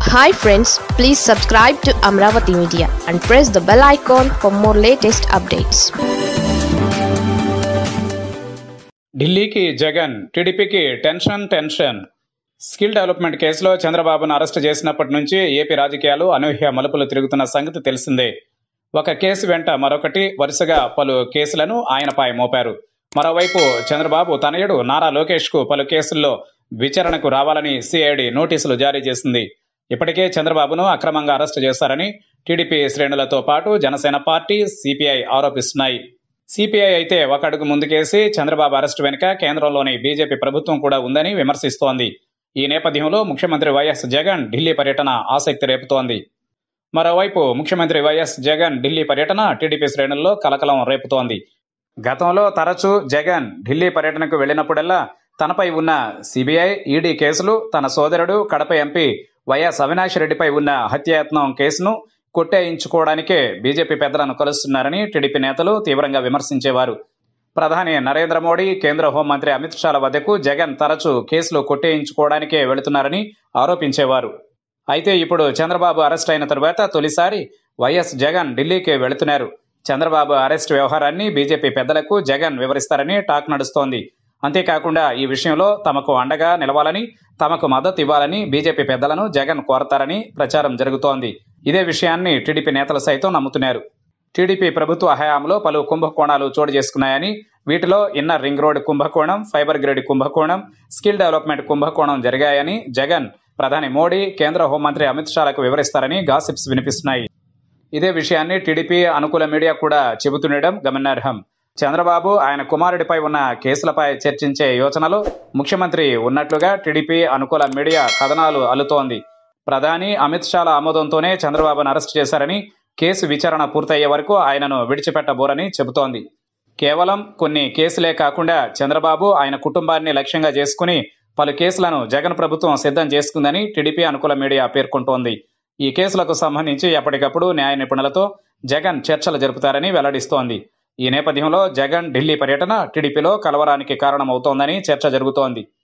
hi friends please subscribe to Amaravati media and press the bell icon for more latest updates ఢిల్లీకి జగన్ టీడీపీకి tension tension skill development కేసులో చంద్రబాబును arrest చేసినప్పటి నుంచి AP రాజకీయాలు అనూహ్య మలుపులు తిరుగుతున్న సంగతి తెలిసిందే ఒక కేసు వెంట మరొకటి వరుసగా పలు కేసులను ఆయనపై మోపారు మరోవైపు చంద్రబాబు తనయుడు నారా లోకేష్కు పలు కేసుల్లో విచారణకు రావాలని సిఐడి నోటీసులు జారీ చేసింది ఇప్పటికే చంద్రబాబును అక్రమంగా అరెస్టు చేశారని టీడీపీ శ్రేణులతో పాటు జనసేన పార్టీ సిపిఐ ఆరోపిస్తున్నాయి సిపిఐ అయితే ఒక అడుగు ముందుకేసి చంద్రబాబు అరెస్టు వెనుక కేంద్రంలోని బీజేపీ ప్రభుత్వం కూడా ఉందని విమర్శిస్తోంది ఈ నేపథ్యంలో ముఖ్యమంత్రి వైఎస్ జగన్ ఢిల్లీ పర్యటన ఆసక్తి రేపుతోంది మరోవైపు ముఖ్యమంత్రి వైఎస్ జగన్ ఢిల్లీ పర్యటన టీడీపీ శ్రేణుల్లో కలకలం రేపుతోంది గతంలో తరచూ జగన్ ఢిల్లీ పర్యటనకు వెళ్లినప్పుడల్లా తనపై ఉన్న సిబిఐ ఈడీ కేసులు తన సోదరుడు కడప ఎంపీ వైఎస్ అవినాష్ రెడ్డిపై ఉన్న హత్యాయత్నం కేసును కొట్టేయించుకోవడానికే బీజేపీ పెద్దలను కలుస్తున్నారని టీడీపీ నేతలు తీవ్రంగా విమర్శించేవారు ప్రధాని నరేంద్ర మోడీ కేంద్ర హోంమంత్రి అమిత్ షాల వద్దకు జగన్ తరచూ కేసులు కొట్టేయించుకోవడానికే వెళుతున్నారని ఆరోపించేవారు అయితే ఇప్పుడు చంద్రబాబు అరెస్ట్ అయిన తరువాత తొలిసారి వైఎస్ జగన్ ఢిల్లీకి వెళుతున్నారు చంద్రబాబు అరెస్ట్ వ్యవహారాన్ని బీజేపీ పెద్దలకు జగన్ వివరిస్తారని టాక్ నడుస్తోంది అంతేకాకుండా ఈ విషయంలో తమకు అండగా నిలవాలని తమకు మద్దతు ఇవ్వాలని బీజేపీ పెద్దలను జగన్ కోరతారని ప్రచారం జరుగుతోంది ఇదే విషయాన్ని టీడీపీ నేతలు సైతం నమ్ముతున్నారు టీడీపీ ప్రభుత్వ హయాంలో పలు కుంభకోణాలు చోటు చేసుకున్నాయని వీటిలో ఇన్నర్ రింగ్ రోడ్ కుంభకోణం ఫైబర్ గ్రిడ్ కుంభకోణం స్కిల్ డెవలప్మెంట్ కుంభకోణం జరిగాయని జగన్ ప్రధాని మోడీ కేంద్ర హోంమంత్రి అమిత్ షాలకు వివరిస్తారని గాసిప్స్ వినిపిస్తున్నాయి ఇదే విషయాన్ని టీడీపీ అనుకూల మీడియా కూడా చెబుతుండడం గమనార్హం చంద్రబాబు ఆయన కుమారుడిపై ఉన్న కేసులపై చర్చించే యోచనలో ముఖ్యమంత్రి ఉన్నట్లుగా టీడీపీ అనుకూల మీడియా కథనాలు అల్లుతోంది ప్రధాని అమిత్ షాల ఆమోదంతోనే చంద్రబాబును అరెస్ట్ చేశారని కేసు విచారణ పూర్తయ్యే వరకు ఆయనను విడిచిపెట్టబోరని చెబుతోంది కేవలం కొన్ని కేసులే కాకుండా చంద్రబాబు ఆయన కుటుంబాన్ని లక్ష్యంగా చేసుకుని పలు కేసులను జగన్ ప్రభుత్వం సిద్ధం చేసుకుందని టీడీపీ అనుకూల మీడియా పేర్కొంటోంది ఈ కేసులకు సంబంధించి ఎప్పటికప్పుడు న్యాయ నిపుణులతో జగన్ చర్చలు జరుపుతారని వెల్లడిస్తోంది ఈ నేపథ్యంలో జగన్ ఢిల్లీ పర్యటన టీడీపీలో కలవరానికి కారణమవుతోందని చర్చ జరుగుతోంది